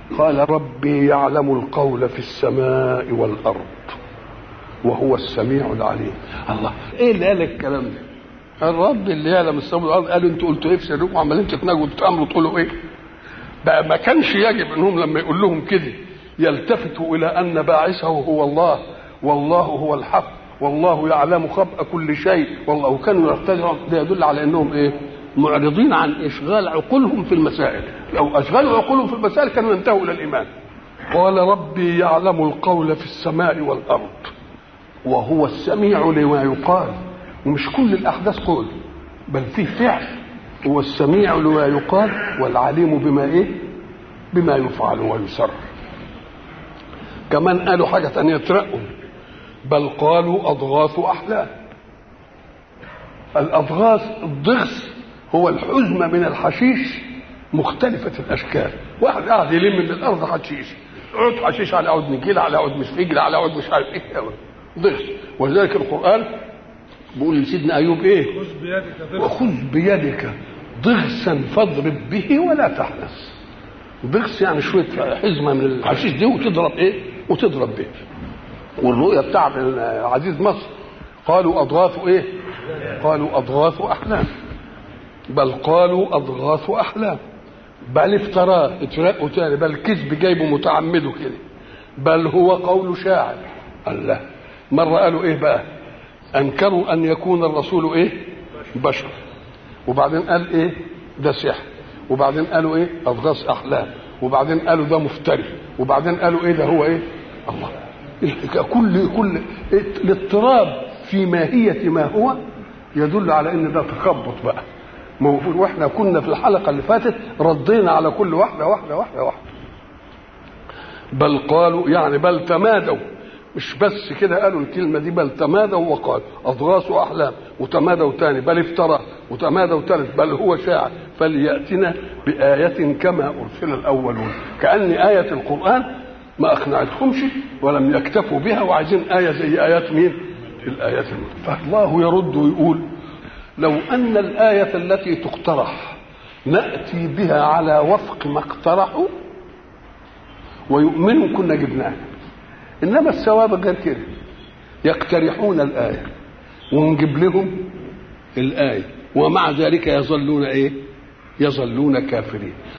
قال ربي يعلم القول في السماء والارض وهو السميع العليم الله ايه اللي قال الكلام ده الرب اللي يعلم السماء والارض قالوا انتوا قلتوا ايه في سركم عمالين تتناجوا تامروا تقولوا ايه بقى ما كانش يجب انهم لما يقول لهم كده يلتفتوا الى ان باعثه هو الله والله هو الحق والله يعلم خبأ كل شيء والله كانوا يرتجعوا ده يدل على انهم ايه معرضين عن اشغال عقولهم في المسائل لو اشغلوا عقولهم في المسائل كانوا ينتهوا الى الايمان قال ربي يعلم القول في السماء والارض وهو السميع لما يقال ومش كل الاحداث قول بل فيه فعل هو السميع لما يقال والعليم بما ايه بما يفعل ويسر كمان قالوا حاجه ثانيه ترقوا بل قالوا اضغاث احلام الاضغاث الضغث هو الحزمه من الحشيش مختلفه الاشكال واحد قاعد يلم من الارض حشيش عود حشيش على عود نجيل على عود مش فجل على عود مش عارف ايه ضغث ولذلك القران بيقول لسيدنا ايوب ايه خذ بيدك ضغط وخذ بيدك ضغثا فاضرب به ولا تحنث ضغث يعني شويه حزمه من الحشيش دي وتضرب ايه وتضرب به والرؤيا بتاع عزيز مصر قالوا اضغاث ايه قالوا اضغاث احلام بل قالوا اضغاث احلام بل افتراه اترقوا تاني بل كذب جايبه متعمده كده بل هو قول شاعر الله مره قالوا ايه بقى انكروا ان يكون الرسول ايه بشر وبعدين قال ايه ده سحر وبعدين قالوا ايه اضغاث احلام وبعدين قالوا ده مفتري وبعدين قالوا ايه ده هو ايه الله كل كل الاضطراب في ماهيه ما هو يدل على ان ده تخبط بقى موجود واحنا كنا في الحلقه اللي فاتت ردينا على كل واحده واحده واحده واحده بل قالوا يعني بل تمادوا مش بس كده قالوا الكلمة دي بل تمادوا وقال أضغاث أحلام وتمادوا تاني بل افترى وتمادوا تالت بل هو شاعر فليأتنا بآية كما أرسل الأولون كأن آية القرآن ما أقنعتهمش ولم يكتفوا بها وعايزين آية زي آيات مين؟ الآيات المتفق. فالله يرد ويقول لو أن الآية التي تقترح نأتي بها على وفق ما اقترحوا ويؤمنوا كنا جبناها انما الثواب غير كده يقترحون الايه ونجيب لهم الايه ومع ذلك يظلون ايه يظلون كافرين